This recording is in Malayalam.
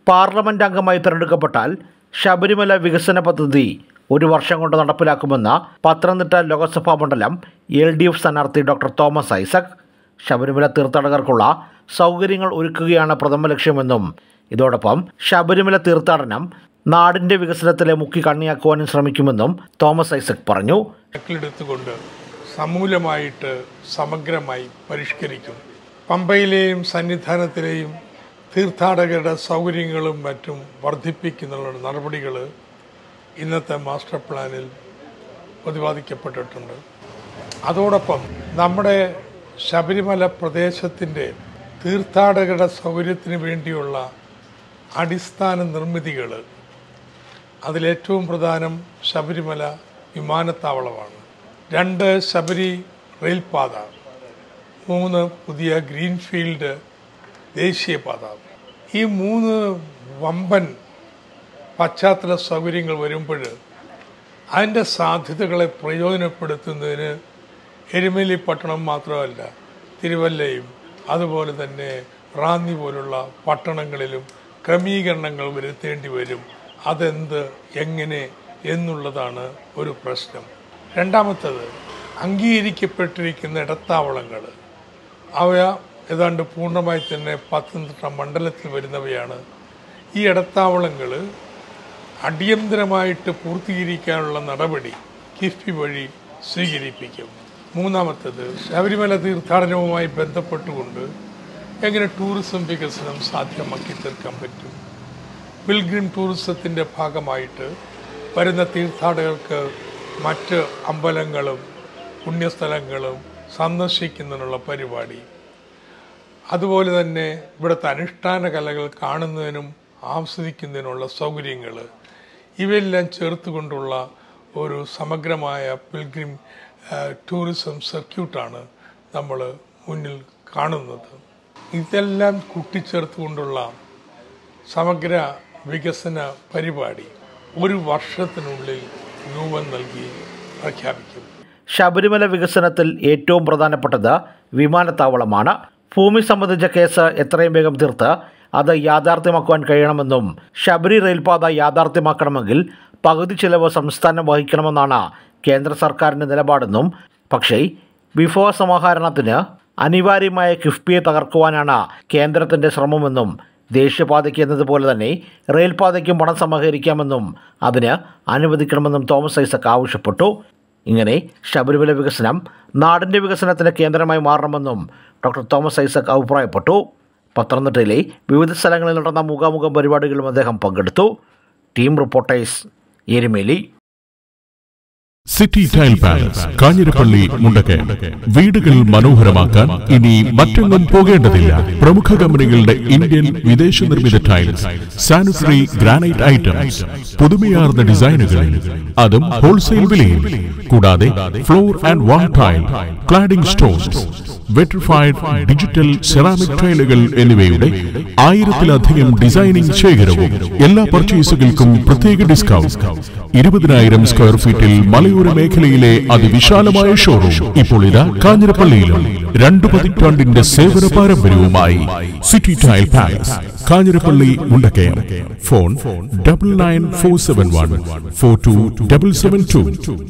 പാർലമെന്റ് അംഗമായി തിരഞ്ഞെടുക്കപ്പെട്ടാൽ ശബരിമല വികസന പദ്ധതി ഒരു വർഷം കൊണ്ട് നടപ്പിലാക്കുമെന്ന് പത്തനംതിട്ട ലോക്സഭാ മണ്ഡലം എൽ ഡി എഫ് സ്ഥാനാർത്ഥി ഡോക്ടർ തോമസ് ഐസക് ശബരിമല തീർത്ഥാടകർക്കുള്ള സൗകര്യങ്ങൾ ഒരുക്കുകയാണ് പ്രഥമ ലക്ഷ്യമെന്നും ഇതോടൊപ്പം ശബരിമല തീർത്ഥാടനം നാടിൻ്റെ വികസനത്തിലെ മുഖ്യ കണ്ണിയാക്കുവാനും ശ്രമിക്കുമെന്നും തോമസ് ഐസക് പറഞ്ഞു കണക്കിലെടുത്തുകൊണ്ട് സമൂലമായിട്ട് സമഗ്രമായി പരിഷ്കരിക്കും പമ്പയിലെയും സന്നിധാനത്തിലെയും തീർത്ഥാടകരുടെ സൗകര്യങ്ങളും മറ്റും വർദ്ധിപ്പിക്കുന്നുള്ള നടപടികൾ ഇന്നത്തെ മാസ്റ്റർ പ്ലാനിൽ പ്രതിപാദിക്കപ്പെട്ടിട്ടുണ്ട് അതോടൊപ്പം നമ്മുടെ ശബരിമല പ്രദേശത്തിൻ്റെ തീർത്ഥാടകരുടെ സൗകര്യത്തിന് വേണ്ടിയുള്ള അടിസ്ഥാന നിർമ്മിതികൾ അതിലേറ്റവും പ്രധാനം ശബരിമല വിമാനത്താവളമാണ് രണ്ട് ശബരി റെയിൽപാത മൂന്ന് പുതിയ ഗ്രീൻഫീൽഡ് ദേശീയപാത ഈ മൂന്ന് വമ്പൻ പശ്ചാത്തല സൗകര്യങ്ങൾ വരുമ്പോൾ അതിൻ്റെ സാധ്യതകളെ പ്രയോജനപ്പെടുത്തുന്നതിന് എരുമേലി പട്ടണം മാത്രമല്ല തിരുവല്ലയും അതുപോലെ തന്നെ റാന്നി പോലുള്ള പട്ടണങ്ങളിലും ക്രമീകരണങ്ങൾ വരുത്തേണ്ടി വരും അതെന്ത് എങ്ങനെ എന്നുള്ളതാണ് ഒരു പ്രശ്നം രണ്ടാമത്തത് അംഗീകരിക്കപ്പെട്ടിരിക്കുന്ന ഇടത്താവളങ്ങൾ അവ ഏതാണ്ട് പൂർണ്ണമായി തന്നെ പത്തനംതിട്ട മണ്ഡലത്തിൽ വരുന്നവയാണ് ഈ ഇടത്താവളങ്ങൾ അടിയന്തരമായിട്ട് പൂർത്തീകരിക്കാനുള്ള നടപടി കിഫ്ബി വഴി സ്വീകരിപ്പിക്കും മൂന്നാമത്തത് ശബരിമല തീർത്ഥാടനവുമായി ബന്ധപ്പെട്ടുകൊണ്ട് എങ്ങനെ ടൂറിസം വികസനം സാധ്യമാക്കി തീർക്കാൻ പറ്റും പിൽഗ്രിം ടൂറിസത്തിൻ്റെ ഭാഗമായിട്ട് വരുന്ന തീർത്ഥാടകർക്ക് മറ്റ് അമ്പലങ്ങളും പുണ്യസ്ഥലങ്ങളും സന്ദർശിക്കുന്നതിനുള്ള പരിപാടി അതുപോലെ തന്നെ ഇവിടുത്തെ അനുഷ്ഠാന കലകൾ കാണുന്നതിനും ആസ്വദിക്കുന്നതിനുള്ള സൗകര്യങ്ങൾ ഇവയെല്ലാം ചേർത്തുകൊണ്ടുള്ള ഒരു സമഗ്രമായ പിൽഗ്രിം ടൂറിസം സർക്യൂട്ടാണ് നമ്മൾ മുന്നിൽ കാണുന്നത് ഇതെല്ലാം കൂട്ടിച്ചേർത്തുകൊണ്ടുള്ള സമഗ്ര വികസന പരിപാടി ഒരു വർഷത്തിനുള്ളിൽ രൂപം നൽകി പ്രഖ്യാപിക്കും ശബരിമല വികസനത്തിൽ ഏറ്റവും പ്രധാനപ്പെട്ടത് വിമാനത്താവളമാണ് ഭൂമി സംബന്ധിച്ച കേസ് എത്രയും വേഗം തീർത്ത് അത് യാഥാർത്ഥ്യമാക്കുവാൻ കഴിയണമെന്നും ശബരി റെയിൽപാത യാഥാർത്ഥ്യമാക്കണമെങ്കിൽ പകുതി ചിലവ് സംസ്ഥാനം വഹിക്കണമെന്നാണ് കേന്ദ്ര സർക്കാരിൻ്റെ നിലപാടെന്നും പക്ഷേ വിഭവ സമാഹരണത്തിന് അനിവാര്യമായ കിഫ്ബിയെ തകർക്കുവാനാണ് കേന്ദ്രത്തിൻ്റെ ശ്രമമെന്നും ദേശീയപാതയ്ക്ക് എന്നതുപോലെ തന്നെ റെയിൽപാതയ്ക്കും പണം സമാഹരിക്കാമെന്നും അതിന് അനുവദിക്കണമെന്നും തോമസ് ഐസക് ആവശ്യപ്പെട്ടു ഇങ്ങനെ ശബരിമല വികസനം നാടിൻ്റെ വികസനത്തിന് കേന്ദ്രമായി മാറണമെന്നും ഡോക്ടർ തോമസ് ഐസക് അഭിപ്രായപ്പെട്ടു പത്തനംതിട്ടയിലെ വിവിധ സ്ഥലങ്ങളിൽ നടന്ന മുഖാമുഖം പരിപാടികളും അദ്ദേഹം പങ്കെടുത്തു team reporters Erumeli city tile palace Kanjirappally Mundakayam വീടുകൾ മനോഹരമാക്കാൻ ഇനി മറ്റെങ്ങും പോകേണ്ടതില്ല പ്രമുഖ കമ്പനികളുടെ ഇന്ത്യൻ വിദേശ നിർമ്മിത ടൈൽസ് സാനിറ്ററി ഗ്രാനൈറ്റ് ഐറ്റംസ് പുതുമയാർന്ന ഡിസൈനുകളിൽ അതും ഹോൾസെയിൽ വിലയിൽ കൂടാതെ floor and wall tile cladding stones vitrified digital ceramic ടൈലുകൾ എന്നിവയുടെ ആയിരത്തിലധികം ഡിസൈനിംഗ് ശേഖരവും എല്ലാ പർച്ചേസുകൾക്കും പ്രത്യേക ഡിസ്കൗണ്ട് ഇരുപതിനായിരം സ്ക്വയർ ഫീറ്റിൽ മലയോര മേഖലയിലെ അതിവിശാലമായ ഷോറൂം ഇപ്പോൾ ഇതാ കാഞ്ഞിരപ്പള്ളിയിലും രണ്ടു പതിറ്റാണ്ടിന്റെ സേവന പാരമ്പര്യവുമായി city tile palace Kanjirappally Mundakayam phone double nine four seven one four two double seven to